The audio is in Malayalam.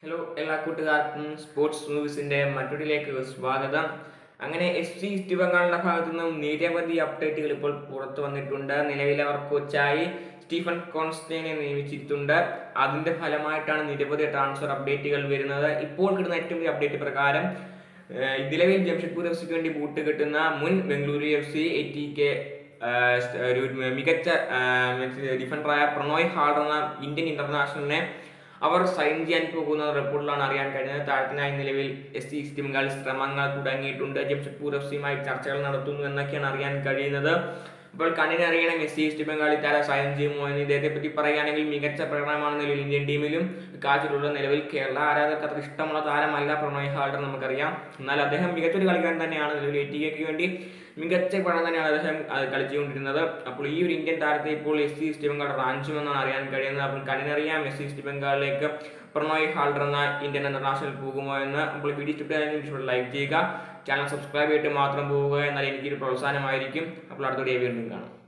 ഹലോ എല്ലാ കൂട്ടുകാർക്കും സ്പോർട്സ് ന്യൂസിന്റെ മറ്റൊരിലേക്ക് സ്വാഗതം അങ്ങനെ എസ് സി ഈസ്റ്റ് ബംഗാളിന്റെ ഭാഗത്തു നിന്നും നിരവധി അപ്ഡേറ്റുകൾ ഇപ്പോൾ പുറത്തു വന്നിട്ടുണ്ട് നിലവിൽ അവർ കോച്ചായി സ്റ്റീഫൻ കോൺസ്റ്റൈനെ നിയമിച്ചിട്ടുണ്ട് അതിന്റെ ഫലമായിട്ടാണ് നിരവധി ട്രാൻസ്ഫർ അപ്ഡേറ്റുകൾ വരുന്നത് ഇപ്പോൾ കിട്ടുന്ന ഏറ്റവും വലിയ അപ്ഡേറ്റ് പ്രകാരം ഏഹ്, നിലവിൽ ജംഷഡ്പൂർ എഫ് സിക്ക് വേണ്ടി ബൂട്ട് കിട്ടുന്ന മുൻ Bengaluru F C ATK ഒരു മികച്ച ഡിഫൻഡറായ പ്രണോയ് ഹാൾഡർ എന്ന ഇന്ത്യൻ ഇന്റർനാഷണലിനെ അവർ സൈൻ ചെയ്യാൻ പോകുന്ന റിപ്പോർട്ടിലാണ് അറിയാൻ കഴിഞ്ഞത് താഴത്തിനായി നിലവിൽ എസ് സി ഈസ്റ്റ് ബംഗാൾ ശ്രമങ്ങൾ തുടങ്ങിയിട്ടുണ്ട് ജംഷഡ്പൂർ എഫ് സിയുമായി ചർച്ചകൾ നടത്തുന്നു എന്നൊക്കെയാണ് അറിയാൻ കഴിയുന്നത് അപ്പോൾ കണ്ണിന് അറിയണം എസ് സി ഈസ്റ്റ് ബംഗാളിൽ താര സൈൻ ചെയ്യുമോ എന്ന് ഇദ്ദേഹത്തെ പറ്റി പറയുകയാണെങ്കിൽ മികച്ച പ്രകടനമാണ് നിലവിൽ ഇന്ത്യൻ ടീമിലും കാഴ്ചയിലുള്ള നിലവിൽ കേരള ആരാധകർക്ക് അത്ര ഇഷ്ടമുള്ള താരമല്ല പ്രണോയ് ഹാൾഡർ നമുക്കറിയാം എന്നാൽ അദ്ദേഹം മികച്ചൊരു കളിക്കാരൻ തന്നെയാണ് നിലവിൽ എ ടി കെക്ക് വേണ്ടി മികച്ച പഠനം തന്നെയാണ് അദ്ദേഹം അത് കളിച്ചുകൊണ്ടിരുന്നത് അപ്പോൾ ഈ ഒരു ഇന്ത്യൻ താരത്തെ ഇപ്പോൾ എസ് സി ഈസ്റ്റ് ബംഗാൾ റാഞ്ചുമെന്നാണ് അറിയാൻ കഴിയുന്നത് അപ്പോൾ കണ്ണിനറിയാം എസ് സി ഈസ്റ്റ് ബംഗാളിലേക്ക് പ്രണോയ് ഹാൾഡർ എന്ന ഇന്ത്യൻ ഇന്റർനാഷണൽ പോകുമോ എന്ന് അപ്പോൾ വീഡിയോ ഇഷ്ടപ്പെട്ടാലും ലൈക്ക് ചെയ്യുക ചാനൽ സബ്സ്ക്രൈബ് ചെയ്തിട്ട് മാത്രം പോവുക എന്നാൽ എനിക്കൊരു പ്രോത്സാഹനമായിരിക്കും അപ്പോൾ അടുത്ത വീഡിയോ വീണ്ടും കാണാം